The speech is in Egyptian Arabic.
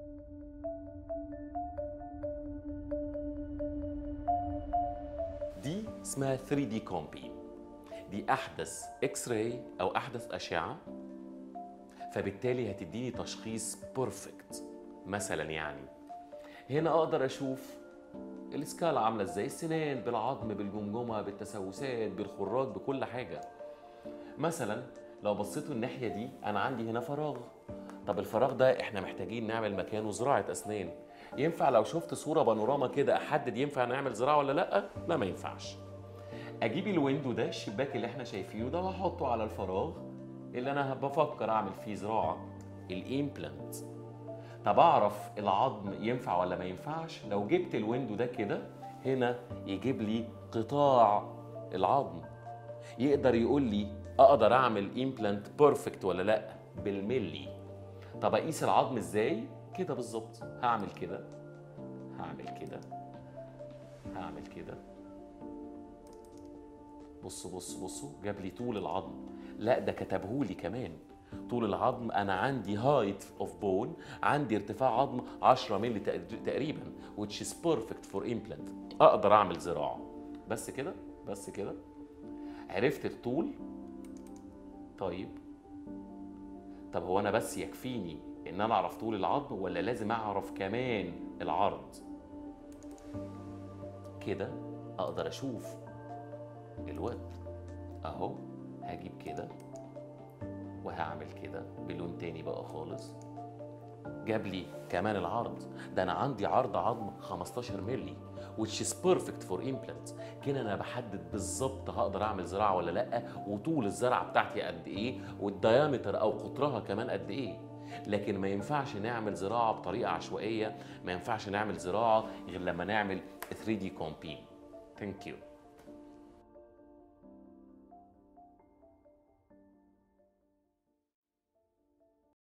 دي اسمها 3 دي كومبي دي احدث اكس راي او احدث اشعه فبالتالي هتديني تشخيص بيرفكت مثلا يعني هنا اقدر اشوف السكالا عامله ازاي السنان بالعظم بالجمجمه بالتسوسات بالخراج بكل حاجه مثلا لو بصيتوا الناحيه دي انا عندي هنا فراغ طب الفراغ ده احنا محتاجين نعمل مكانه زراعه اسنان ينفع لو شفت صوره بانوراما كده احدد ينفع نعمل زراعه ولا لا لا ما ينفعش اجيب الويندو ده الشباك اللي احنا شايفينه ده واحطه على الفراغ اللي انا بفكر اعمل فيه زراعه الامبلانت طب اعرف العظم ينفع ولا ما ينفعش لو جبت الويندو ده كده هنا يجيب لي قطاع العظم يقدر يقول لي اقدر اعمل امبلانت بيرفكت ولا لا بالملي طب اقيس العظم ازاي كده بالظبط هعمل كده هعمل كده هعمل كده بصوا بصوا بصوا جاب لي طول العظم لا ده كتبهولي كمان طول العظم انا عندي هايت اوف بون عندي ارتفاع عظم 10 مللي تق- تقريبا which is perfect for implant اقدر اعمل زراعه بس كده بس كده عرفت الطول طيب طب هو انا بس يكفيني ان انا اعرف طول العظم ولا لازم اعرف كمان العرض كده اقدر اشوف الوقت اهو هجيب كده وهعمل كده بلون تاني بقى خالص جاب لي كمان العرض ده انا عندي عرض عظم 15 مللي which is perfect for implant كده انا بحدد بالظبط هقدر اعمل زراعه ولا لا وطول الزرعه بتاعتي قد ايه والديامتر او قطرها كمان قد ايه لكن ما ينفعش نعمل زراعه بطريقه عشوائيه ما ينفعش نعمل زراعه غير لما نعمل 3 دي كومبين ثانك يو